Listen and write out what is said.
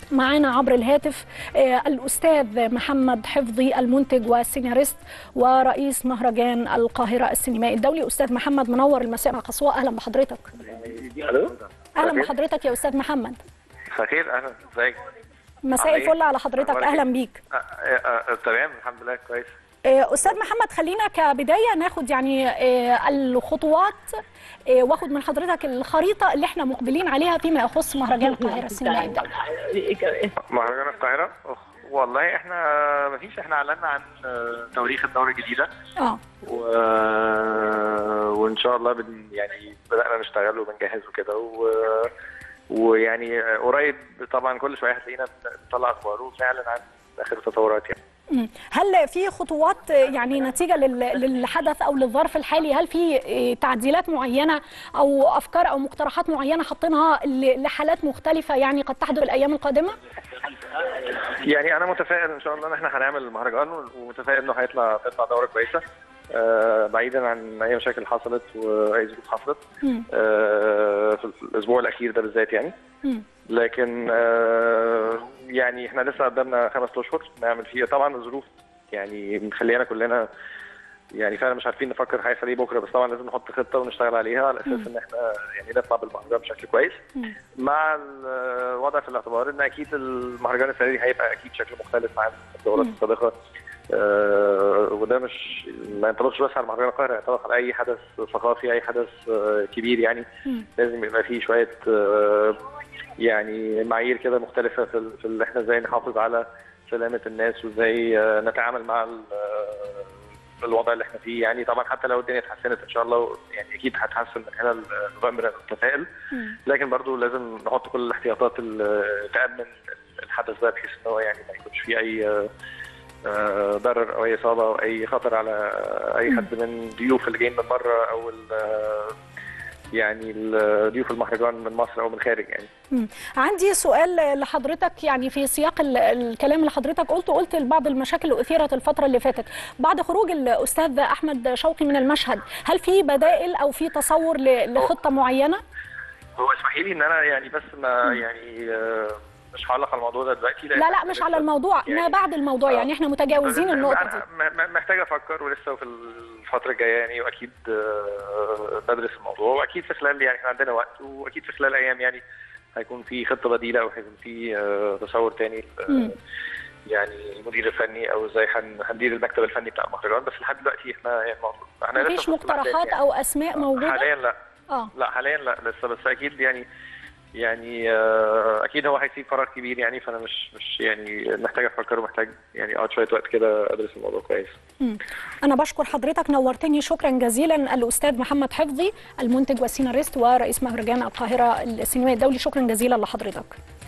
معانا عبر الهاتف آه، الأستاذ محمد حفظي المنتج والسيناريست ورئيس مهرجان القاهرة السينمائي الدولي أستاذ محمد منور المساء مع قصواء أهلا بحضرتك الو أهلا خير. بحضرتك يا أستاذ محمد خير اهلا ازيك مساء عامل إيه؟ الفل على حضرتك أخبارك أهلا إيه؟ بيك آه، آه، آه، تمام الحمد لله كويس آه، أستاذ محمد خلينا كبداية ناخد يعني آه، الخطوات آه، واخد من حضرتك الخريطة اللي احنا مقبلين عليها فيما يخص مهرجان القاهرة السينمائي الدولي مهرجان القاهره أخ، والله احنا مفيش احنا اعلنا عن آه، تواريخ الدوره الجديده اه و... وان شاء الله بن... يعني بدانا نشتغل وبنجهز وكده و... ويعني آه، قريب طبعا كل شويه هتلاقينا بنطلع اخبار وبنعلن عن اخر التطورات يعني مم. هل في خطوات آه، يعني نتيجة لل- للحدث أو للظرف الحالي هل في آه، تعديلات معينة أو أفكار أو مقترحات معينة حاطينها ل- لحالات مختلفة يعني قد تحدث الأيام القادمة؟ يعني انا متفائل ان شاء الله ان احنا هنعمل المهرجان ومتفائل انه هيطلع تطلع دوره كويسه آه، بعيدا عن اي مشاكل حصلت واي ظروف حصلت مم. آه، في الاسبوع الاخير ده بالذات يعني مم. لكن آه، يعني احنا لسه قدامنا خمس اشهر نعمل فيه طبعا الظروف يعني مخلينا كلنا يعني فعلا مش عارفين نفكر هيحصل ايه بكره بس طبعا لازم نحط خطه ونشتغل عليها على اساس ان احنا يعني نطلع بالمهرجان بشكل كويس مم. مع الوضع في الاعتبار ان اكيد المهرجان السنه دي هيبقى اكيد شكله مختلف عن الدورات مم. السابقه آه، وده مش ما ينطبقش بس على مهرجان القاهره ينطبق على اي حدث ثقافي اي حدث آه، كبير يعني مم. لازم يبقى فيه شويه آه، يعني معايير كده مختلفه في ال- في اللي احنا ازاي نحافظ على سلامه الناس وازاي آه، نتعامل مع ال- آه، الوضع اللي احنا فيه يعني طبعا حتى لو الدنيا اتحسنت ان شاء الله يعني اكيد هتحسن من هنا لنوفمبر أنا متفائل مم. لكن برضو لازم نحط كل الاحتياطات اللي تامن الحدث ده بحيث ان هو يعني ما يكونش فيه اي آه، آه، ضرر او اي اصابه او اي خطر على اي حد من ضيوف اللي جايين من بره او ال- آه، يعني ال- ضيوف المهرجان من مصر او من الخارج يعني مم. عندي سؤال لحضرتك يعني في سياق ال- الكلام اللي حضرتك قلته قلت بعض المشاكل اللي اثيرت الفتره اللي فاتت بعد خروج الاستاذ احمد شوقي من المشهد هل في بدائل او في تصور ل- لخطه معينه هو اسمحي لي ان انا يعني بس ما يعني آه، مش هعلق على الموضوع ده دلوقتي لأن لا لا مش على الموضوع ما يعني- بعد الموضوع آه. يعني احنا متجاوزين النقطه دي أنا م- م- محتاج افكر ولسه في الفتره الجايه يعني واكيد آه، بدرس الموضوع واكيد في خلال يعني احنا عندنا وقت واكيد في خلال ايام يعني هيكون في خطه بديله او هيكون في آه، تصور تاني آه، مم. يعني المدير الفني او ازاي هن- هندير المكتب الفني بتاع المهرجان بس لحد دلوقتي احنا يعني الموضوع احنا لسه مفيش في وسط الأحداث مقترحات يعني. او اسماء موجوده حاليا لا اه لا حاليا لا لسه بس اكيد يعني يعني آه، اكيد هو هيسيب فراغ كبير يعني فانا مش مش يعني محتاج افكر ومحتاج يعني اقعد شويه وقت كده ادرس الموضوع كويس مم. أنا بشكر حضرتك نورتني شكرا جزيلا الأستاذ محمد حفظي المنتج والسيناريست ورئيس مهرجان القاهرة السينمائي الدولي شكرا جزيلا لحضرتك